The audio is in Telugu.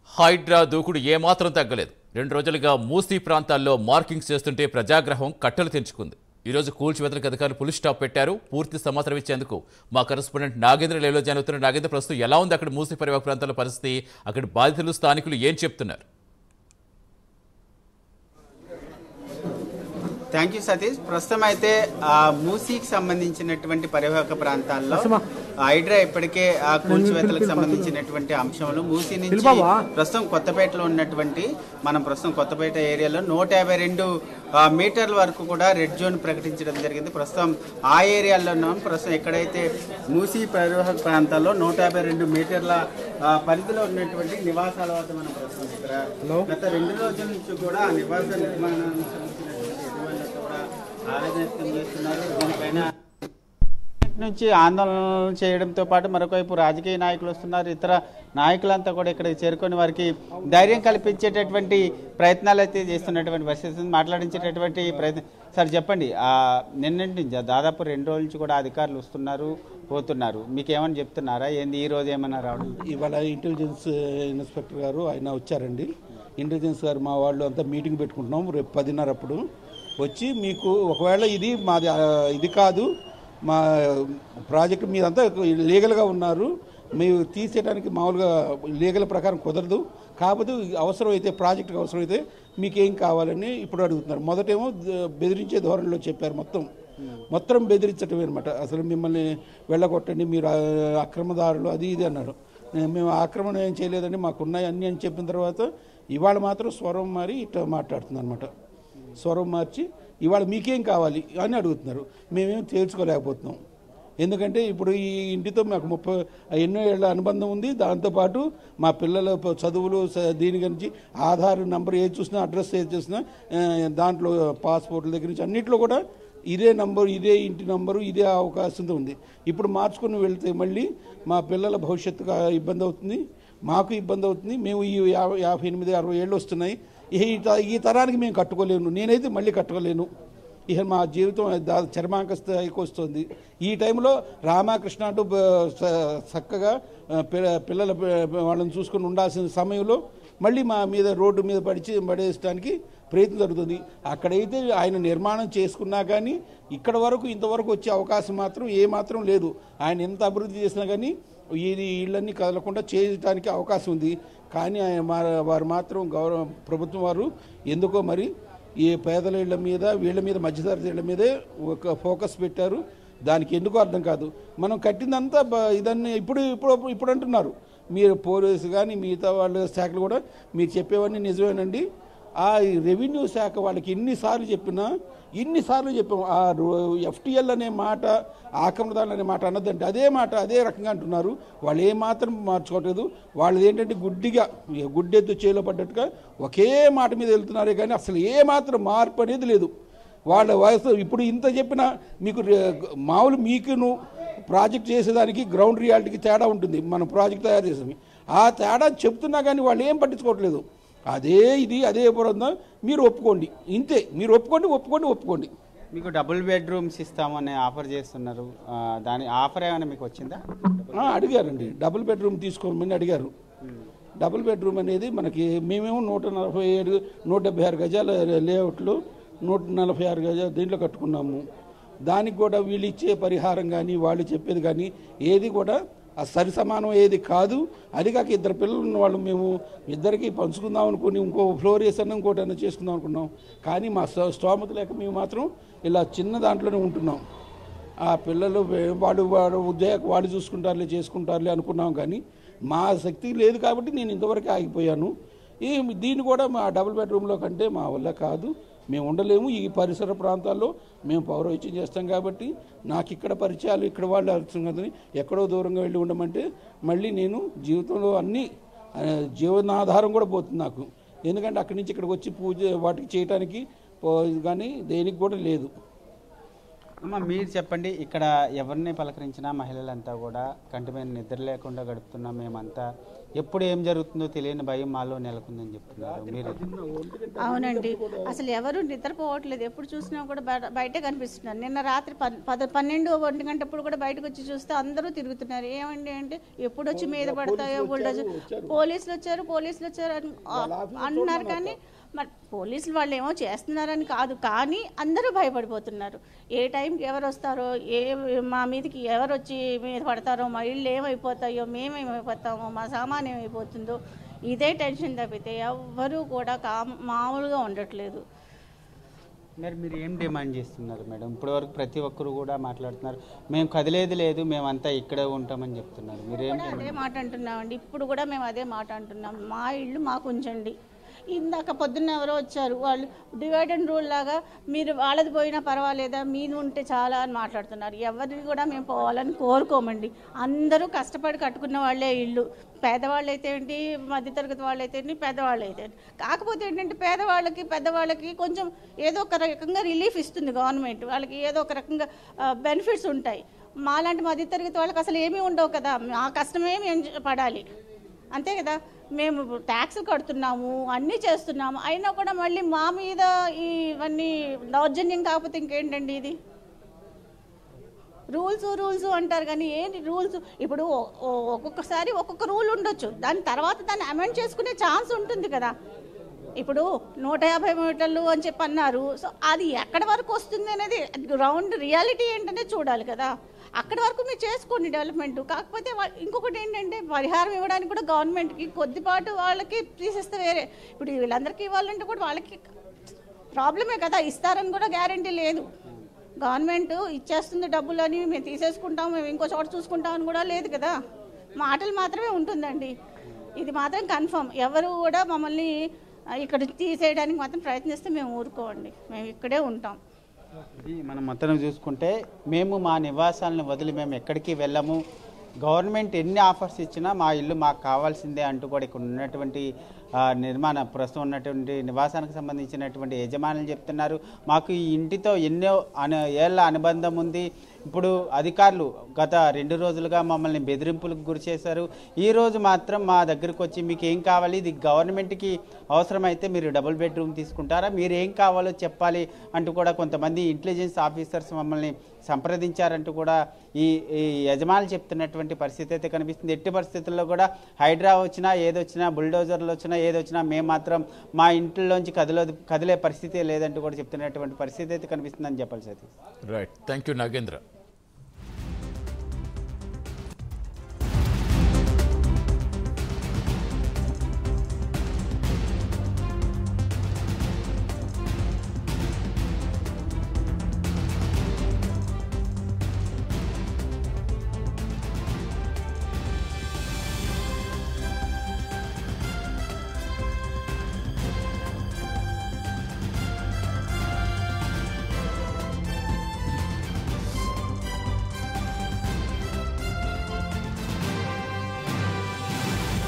హైడ్రా దూకుడు ఏమాత్రం తగ్గలేదు రెండు రోజులుగా మూసీ ప్రాంతాల్లో మార్కింగ్స్ చేస్తుంటే ప్రజాగ్రహం కట్టలు తెంచుకుంది ఈరోజు కూల్చివేతలకు అధికారులు పులి స్టాప్ పెట్టారు పూర్తి సమాచారం ఇచ్చేందుకు మా కరెస్పాండెంట్ నాగేంద్ర లేలో జరుగుతున్న నాగేంద్ర ప్రస్తుతం ఎలా ఉంది అక్కడ మూసీ పరివాహక ప్రాంతాల పరిస్థితి అక్కడ బాధితులు స్థానికులు ఏం చెప్తున్నారు థ్యాంక్ యూ సతీష్ ప్రస్తుతం అయితే ఆ మూసీకి సంబంధించినటువంటి పరివాహక ప్రాంతాల్లో హైడ్రా ఇప్పటికే ఆ కూల్చివేతలకు సంబంధించినటువంటి అంశంలో మూసీ నుంచి ప్రస్తుతం కొత్తపేటలో ఉన్నటువంటి మనం ప్రస్తుతం కొత్తపేట ఏరియాలో నూట యాభై రెండు మీటర్ల వరకు కూడా రెడ్ జోన్ ప్రకటించడం జరిగింది ప్రస్తుతం ఆ ఏరియాలో ఉన్నాం ప్రస్తుతం ఎక్కడైతే మూసీ పరివాహక ప్రాంతాల్లో నూట యాభై రెండు మీటర్ల ఆ, పరిధిలో ఉన్నటువంటి నివాసాల వద్ద మనం ప్రస్తుతం ఇక్కడ గత రెండు రోజుల నుంచి కూడా ఆ నివాస నిర్మాణానికి సంబంధించినటువంటి యజమానులంతా కూడా ఆవేదన వ్యక్తం చేస్తున్నారు దీనిపైన నుంచి ఆందోళన చేయడంతో పాటు మరొకవైపు రాజకీయ నాయకులు వస్తున్నారు ఇతర నాయకులంతా కూడా ఇక్కడికి చేరుకొని వారికి ధైర్యం కల్పించేటటువంటి ప్రయత్నాలు అయితే చేస్తున్నటువంటి పరిస్థితి ఉంది. మాట్లాడించేటటువంటి ప్రయత్నం సార్ చెప్పండి ఆ నిన్నటి నుంచి దాదాపు రెండు రోజుల నుంచి కూడా అధికారులు వస్తున్నారు పోతున్నారు మీకు ఏమని చెప్తున్నారా ఏంది ఈ రోజు ఏమన్నా రావడం ఇవాళ ఇంటెలిజెన్స్ ఇన్స్పెక్టర్ గారు ఆయన వచ్చారండి ఇంటెలిజెన్స్ గారు మా వాళ్ళు అంతా మీటింగ్ పెట్టుకుంటున్నాం రేపు పదిన్నర అప్పుడు వచ్చి మీకు ఒకవేళ ఇది మాది ఆ, ఇది కాదు మా ప్రాజెక్ట్ మీరంతా లీగల్గా ఉన్నారు మీరు తీసేయడానికి మామూలుగా లీగల్ ప్రకారం కుదరదు కాకపోతే అవసరమైతే ప్రాజెక్టుకి అవసరమైతే మీకేం కావాలని ఇప్పుడు అడుగుతున్నారు మొదటేమో ద- బెదిరించే ధోరణిలో చెప్పారు మొత్తం మొత్తం బెదిరించటమే అనమాట అసలు మిమ్మల్ని వెళ్ళగొట్టండి మీరు ఆ, అక్రమదారులు అది ఇది అన్నారు నేను- మేము ఆక్రమణ ఏం చేయలేదండి మాకున్నాయి అన్నీ అని చెప్పిన తర్వాత ఇవాళ మాత్రం స్వరం మారి ఇట్లా మాట్లాడుతుంది అనమాట స్వరం మార్చి ఇవాళ మీకేం కావాలి అని అడుగుతున్నారు మేమేం తేల్చుకోలేకపోతున్నాం ఎందుకంటే ఇప్పుడు ఈ ఇంటితో మాకు ముప్పై ఎన్నో ఏళ్ళ అనుబంధం ఉంది దాంతోపాటు మా పిల్లల ప- చదువులు స- దీని గురించి ఆధార్ నంబర్ ఏది చూసినా అడ్రస్ ఏది చూసినా ఆ, దాంట్లో పాస్పోర్ట్ల దగ్గర నుంచి అన్నింటిలో కూడా ఇదే నంబరు ఇదే ఇంటి నంబరు ఇదే అవకాశం ఉంది ఇప్పుడు మార్చుకుని వెళ్తే మళ్ళీ మా పిల్లల భవిష్యత్తుకు ఆ ఇబ్బంది అవుతుంది మాకు ఇబ్బంది అవుతుంది మేము ఈ యాభై యాభై ఎనిమిది అరవై ఏళ్ళు వస్తున్నాయి ఈ త- ఈ తరానికి మేము కట్టుకోలేను నేనైతే మళ్ళీ కట్టుకోలేను ఇక మా జీవితం దా- చర్మాంక స్థాయికి వస్తుంది ఈ టైంలో రామకృష్ణ అంటూ బ- స- చక్కగా ఆ, పిల్ల- పిల్లల ప- వాళ్ళని చూసుకుని ఉండాల్సిన సమయంలో మళ్ళీ మా మీద రోడ్డు మీద పడిచి పడేయడానికి ప్రయత్నం జరుగుతుంది అక్కడైతే ఆయన నిర్మాణం చేసుకున్నా కానీ ఇక్కడ వరకు ఇంతవరకు వచ్చే అవకాశం మాత్రం ఏ మాత్రం లేదు ఆయన ఎంత అభివృద్ధి చేసినా కానీ ఇది ఇళ్ళన్నీ కదలకుండా చేయడానికి అవకాశం ఉంది కానీ ఆయన మా- వారు మాత్రం గౌరవ ప్రభుత్వం వారు ఎందుకో మరి ఈ పేదల ఇళ్ళ మీద వీళ్ళ మీద మధ్యతరగతి ఇళ్ళ మీదే ఒక ఫోకస్ పెట్టారు దానికి ఎందుకో అర్థం కాదు మనం కట్టిందంతా బ- ఇదన్నీ ఇప్పుడు ఇప్పుడు ఇప్పుడు అంటున్నారు మీరు పోలీసు కానీ మిగతా వాళ్ళ శాఖలు కూడా మీరు చెప్పేవన్నీ నిజమేనండి ఆ రెవెన్యూ శాఖ వాళ్ళకి ఎన్నిసార్లు చెప్పినా ఎన్నిసార్లు చెప్పాము ఆ ఎఫ్టిఎల్ అనే మాట ఆక్రమణదారులు అనే మాట అన్నదంటే అదే మాట అదే రకంగా అంటున్నారు వాళ్ళు ఏ మాత్రం మార్చుకోవట్లేదు వాళ్ళది ఏంటంటే గుడ్డిగా ఇక గుడ్డెద్దు చేలో పడ్డట్టుగా ఒకే మాట మీద వెళ్తున్నారే కానీ అసలు ఏ మాత్రం మార్పు అనేది లేదు వాళ్ళ వయసు ఇప్పుడు ఇంత చెప్పినా మీకు రే- మామూలు మీకును ప్రాజెక్ట్ చేసేదానికి గ్రౌండ్ రియాలిటీకి తేడా ఉంటుంది మనం ప్రాజెక్ట్ తయారు చేసాము ఆ తేడా చెప్తున్నా కానీ వాళ్ళు ఏం పట్టించుకోవట్లేదు అదే ఇది అదే బృందం మీరు ఒప్పుకోండి ఇంతే మీరు ఒప్పుకోండి ఒప్పుకోండి ఒప్పుకోండి మీకు డబుల్ బెడ్రూమ్స్ ఇస్తామని ఆఫర్ చేస్తున్నారు ఆ, దాని ఆఫర్ ఏమైనా మీకు వచ్చిందా ఆ, అడిగారండి డబుల్ బెడ్రూమ్ తీసుకోమని అడిగారు డబుల్ బెడ్రూమ్ అనేది మనకి మేమేమో నూట నలభై ఏడు నూట డెబ్బై ఆరు గజాల లేఅవుట్లు నూట నలభై ఆరు గజాలు దీంట్లో కట్టుకున్నాము దానికి కూడా వీళ్ళు ఇచ్చే పరిహారం కానీ వాళ్ళు చెప్పేది కానీ ఏది కూడా ఆ సరి సమానం ఏది కాదు అది కాక ఇద్దరు పిల్లలు ఉన్న వాళ్ళు మేము ఇద్దరికి పంచుకుందాం అనుకుని ఇంకో ఫ్లోర్ వేసాను ఇంకోటి అన్న చేసుకుందాం అనుకున్నాం కానీ మా స్తో- స్తోమత లేక మేము మాత్రం ఇలా చిన్న దాంట్లోనే ఉంటున్నాం ఆ పిల్లలు వే- వాడు వాడు ఉద్యోగ వాడు చూసుకుంటారులే చేసుకుంటారులే అనుకున్నాం కానీ మా శక్తి లేదు కాబట్టి నేను ఇంతవరకు ఆగిపోయాను ఈ దీన్ని కూడా మా డబుల్ బెడ్రూమ్లో కంటే మా వల్ల కాదు మేము ఉండలేము ఈ పరిసర ప్రాంతాల్లో మేము పౌరవైద్యం చేస్తాం కాబట్టి నాకు ఇక్కడ పరిచయాలు ఇక్కడ వాళ్ళు అవసరం కదని ఎక్కడో దూరంగా వెళ్ళి ఉండమంటే మళ్ళీ నేను జీవితంలో అన్నీ ఆ, జీవనాధారం కూడా పోతుంది నాకు ఎందుకంటే అక్కడి నుంచి ఇక్కడికి వచ్చి పూజ వాటికి చేయటానికి పో- కానీ దేనికి కూడా లేదు అమ్మ మీరు చెప్పండి ఇక్కడ ఎవరిని పలకరించినా మహిళలంతా కూడా కంటి మీద నిద్ర లేకుండా గడుపుతున్నాం మేమంతా ఎప్పుడు ఏం జరుగుతుందో తెలియని భయం మాలో నెలకొందని చెప్తున్నారు మీరు అవునండి అసలు ఎవరు నిద్రపోవట్లేదు ఎప్పుడు చూసినా కూడా బయట- బయటే కనిపిస్తున్నారు నిన్న రాత్రి పన్- పద పన్నెండు ఒంటి గంటప్పుడు కూడా బయటకు వచ్చి చూస్తే అందరూ తిరుగుతున్నారు ఏమండి అంటే ఎప్పుడు వచ్చి మీద పడతాయో బుల్డోజర్ పోలీసులు వచ్చారు పోలీసులు వచ్చారు అని ఆ- అంటున్నారు కానీ మరి పోలీసులు వాళ్ళు ఏమో చేస్తున్నారని కాదు కానీ అందరూ భయపడిపోతున్నారు ఏ టైంకి ఎవరు వస్తారో ఏ మా మీదకి ఎవరు వచ్చి మీద పడతారో మా ఇళ్ళు ఏమైపోతాయో మేమేమైపోతామో మా సామాన్ ఏమైపోతుందో ఇదే టెన్షన్ తప్పితే ఎవ్వరూ కూడా కా మామూలుగా ఉండట్లేదు మరి మీరు ఏం డిమాండ్ చేస్తున్నారు మేడం ఇప్పటి వరకు ప్రతి ఒక్కరు కూడా మాట్లాడుతున్నారు మేము కదిలేది లేదు మేమంతా ఇక్కడే ఉంటామని చెప్తున్నారు మీరేం కూడా అదే మాట అంటున్నామండి ఇప్పుడు కూడా మేము అదే మాట అంటున్నాం మా ఇల్లు మాకు ఉంచండి ఇందాక పొద్దున్న ఎవరో వచ్చారు వాళ్ళు డివైడ్ అండ్ రూల్ లాగా మీరు వాళ్ళది పోయినా పర్వాలేదా మీది ఉంటే చాలా అని మాట్లాడుతున్నారు ఎవరిని కూడా మేము పోవాలని కోరుకోమండి అందరూ కష్టపడి కట్టుకున్న వాళ్ళే ఇల్లు పేదవాళ్ళు అయితే ఏంటి మధ్యతరగతి వాళ్ళు అయితే ఏంటి పెద్దవాళ్ళు అయితే ఏంటి కాకపోతే ఏంటంటే పేదవాళ్ళకి పెద్దవాళ్ళకి కొంచెం ఏదో ఒక రకంగా రిలీఫ్ ఇస్తుంది గవర్నమెంట్ వాళ్ళకి ఏదో ఒక రకంగా బెనిఫిట్స్ ఉంటాయి మాలాంటి మధ్యతరగతి వాళ్ళకి అసలు ఏమీ ఉండవు కదా ఆ కష్టమే మేము పడాలి అంతే కదా మేము ట్యాక్స్ కడుతున్నాము అన్నీ చేస్తున్నాము అయినా కూడా మళ్ళీ మా మీద ఈ ఇవన్నీ దౌర్జన్యం కాకపోతే ఇంకేంటండి ఇది రూల్స్ రూల్స్ అంటారు కానీ ఏంటి రూల్స్ ఇప్పుడు ఒ- ఒ- ఒక్కొక్కసారి ఒక్కొక్క రూల్ ఉండొచ్చు దాని తర్వాత దాన్ని అమెండ్ చేసుకునే ఛాన్స్ ఉంటుంది కదా ఇప్పుడు నూట యాభై మీటర్లు అని చెప్పి అన్నారు సో అది ఎక్కడి వరకు వస్తుంది అనేది గ్రౌండ్ రియాలిటీ ఏంటనే చూడాలి కదా అక్కడి వరకు మీరు చేసుకోండి డెవలప్మెంట్ కాకపోతే వా- ఇంకొకటి ఏంటంటే పరిహారం ఇవ్వడానికి కూడా గవర్నమెంట్కి కొద్దిపాటు వాళ్ళకి తీసేస్తే వేరే ఇప్పుడు వీళ్ళందరికీ ఇవ్వాలంటే కూడా వాళ్ళకి ప్రాబ్లమే కదా ఇస్తారని కూడా గ్యారంటీ లేదు గవర్నమెంట్ ఇచ్చేస్తుంది డబ్బులు అని మేము తీసేసుకుంటాం మేము ఇంకో చోట చూసుకుంటాం అని కూడా లేదు కదా మాటలు మాత్రమే ఉంటుందండి ఇది మాత్రం కన్ఫర్మ్ ఎవరు కూడా మమ్మల్ని ఆ, ఇక్కడ తీసేయడానికి మాత్రం ప్రయత్నిస్తే మేము ఊరుకోండి మేము ఇక్కడే ఉంటాం ఇది మనం మొత్తం చూసుకుంటే మేము మా నివాసాలను వదిలి మేము ఎక్కడికి వెళ్ళము గవర్నమెంట్ ఎన్ని ఆఫర్స్ ఇచ్చినా మా ఇల్లు మాకు కావాల్సిందే అంటూ కూడా ఇక్కడ ఉన్నటువంటి ఆ, నిర్మాణ ప్రస్తుతం ఉన్నటువంటి నివాసానికి సంబంధించినటువంటి యజమానులు చెప్తున్నారు మాకు ఈ ఇంటితో ఎన్నో అను ఏళ్ళ అనుబంధం ఉంది ఇప్పుడు అధికారులు గత రెండు రోజులుగా మమ్మల్ని బెదిరింపులకు గురి చేశారు ఈ రోజు మాత్రం మా దగ్గరకు వచ్చి మీకు ఏం కావాలి ఇది గవర్నమెంట్కి అవసరమైతే మీరు డబుల్ బెడ్రూమ్ తీసుకుంటారా మీరు ఏం కావాలో చెప్పాలి అంటూ కూడా కొంతమంది ఇంటెలిజెన్స్ ఆఫీసర్స్ మమ్మల్ని సంప్రదించారంటూ కూడా ఈ ఈ యజమానులు చెప్తున్నటువంటి పరిస్థితి అయితే కనిపిస్తుంది ఎట్టి పరిస్థితుల్లో కూడా హైడ్రా వచ్చినా ఏదొచ్చినా బుల్డోజర్లు వచ్చినా ఏదొచ్చినా మేము మాత్రం మా ఇంట్లోంచి కదిలో కదిలే పరిస్థితి లేదంటూ కూడా చెప్తున్నటువంటి పరిస్థితి అయితే కనిపిస్తుందని చెప్పాలి Satish right thank you Nagendra